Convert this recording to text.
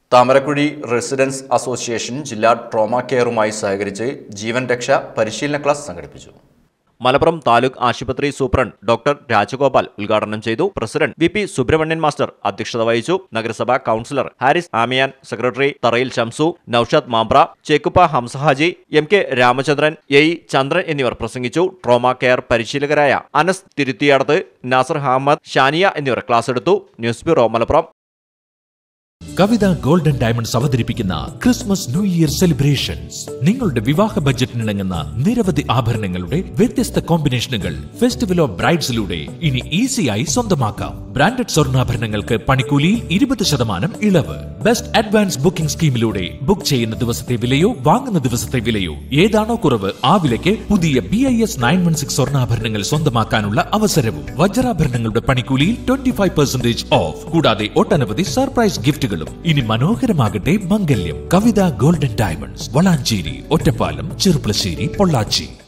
താമരക്കുഴി residence association ജില്ലാ trauma കെയറുമായി സഹകരിച്ച് ജീവൻ രക്ഷ പരിശീലന ക്ലാസ് സംഘടിപ്പിച്ചു മലപ്പുറം താലൂക്ക് ആശുപത്രി സൂപ്രണ്ട് ഡോക്ടർ രാജഗോപാൽ ഉദ്ഘാടനം ചെയ്തു president V P Subramanian master അധ്യക്ഷത വഹിച്ചു നഗരസഭാ councillor Haris Amiyan secretary Tharayil Shamsu Noushad Mambra Chekkuppa Hamsa Haji M K Ramachandran A E Chandran എന്നിവർ പ്രസംഗിച്ചു ട്രോമ കെയർ പരിശീലകരായ അനസ് തിരുത്തിയാടത്ത് നാസർ അഹമ്മദ് ഷാനിയ എന്നിവർ ക്ലാസ് എടുത്തു news bureau Malappuram Kavitha Golden Diamonds അവതരിപ്പിക്കുന്ന ക്രിസ്മസ് ന്യൂ ഇയർ സെലിബ്രേഷൻസ് നിങ്ങളുടെ വിവാഹ ബജറ്റിനിണങ്ങുന്ന നിരവധി ആഭരണങ്ങളുടെ വ്യത്യസ്ത കോമ്പിനേഷനുകൾ ഫെസ്റ്റിവൽ ഓഫ് ബ്രൈഡ്സിലൂടെ ഇനി ഈസിയായി സ്വന്തമാക്കാം ബ്രാൻഡഡ് സ്വർണ്ണാഭരണങ്ങൾക്ക് പണിക്കൂലിയിൽ ഇരുപത് ശതമാനം ഇളവ് ബെസ്റ്റ് അഡ്വാൻസ് ബുക്കിംഗ് സ്കീമിലൂടെ ബുക്ക് ചെയ്യുന്ന ദിവസത്തെ വിലയോ വാങ്ങുന്ന ദിവസത്തെ വിലയോ ഏതാണോ കുറവ് ആ വിലയ്ക്ക് പുതിയ B I S nine one six സ്വർണ്ണാഭരണങ്ങൾ സ്വന്തമാക്കാനുള്ള അവസരവും വജ്രാഭരണങ്ങളുടെ പണിക്കൂലിയിൽ ട്വന്റി ഫൈവ് പെർസെന്റേജ് ഓഫ് കൂടാതെ ഒട്ടനവധി സർപ്രൈസ് ഗിഫ്റ്റുകളും ഇനി മനോഹരമാകട്ടെ മംഗല്യം കവിത ഗോൾഡൻ ഡയമണ്ട്സ് വളാഞ്ചേരി ഒറ്റപ്പാലം ചെറുപ്പളശ്ശേരി പൊള്ളാച്ചി